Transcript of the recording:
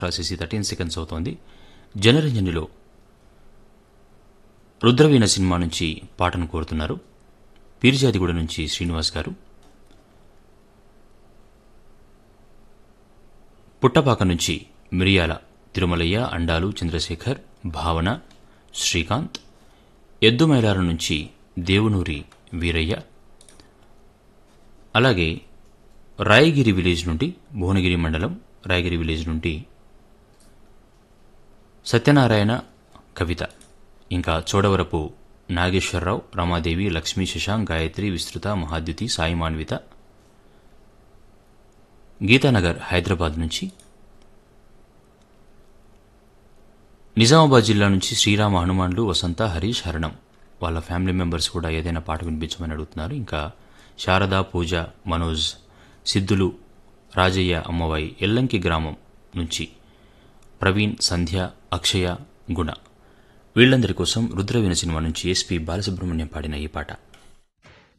రాసేసి thirteen seconds అవుతోంది జనరంజనిలో రుద్రవీణ సినిమా నుంచి పాటను కోరుతున్నారు పీర్జాదిగూడ నుంచి శ్రీనివాస్ గారు పుట్టపాక నుంచి మిరియాల తిరుమలయ్య అండాలు చంద్రశేఖర్ భావన శ్రీకాంత్ ఎద్దుమైలార నుంచి దేవునూరి వీరయ్య అలాగే రాయగిరి విలేజ్ నుండి భువనగిరి మండలం రాయగిరి విలేజ్ నుండి సత్యనారాయణ కవిత ఇంకా చోడవరపు నాగేశ్వరరావు రమాదేవి లక్ష్మీ శశాంక్ గాయత్రి విస్తృత మహాద్యుతి సాయి మాన్విత గీతానగర్ హైదరాబాద్ నుంచి నిజామాబాద్ జిల్లా నుంచి శ్రీరామ హనుమాన్లు వసంత హరీష్ హరణం వాళ్ళ ఫ్యామిలీ మెంబర్స్ కూడా ఏదైనా పాట వినిపించమని అడుగుతున్నారు ఇంకా శారద పూజ మనోజ్ సిద్ధులు రాజయ్య అమ్మవాయి ఎల్లంకి గ్రామం నుంచి ప్రవీణ్ సంధ్య అక్షయ గుణ వీళ్ళందరి కోసం రుద్రవీణ సినిమా నుంచి ఎస్పి బాలసుబ్రహ్మణ్యం పాడిన ఈ పాట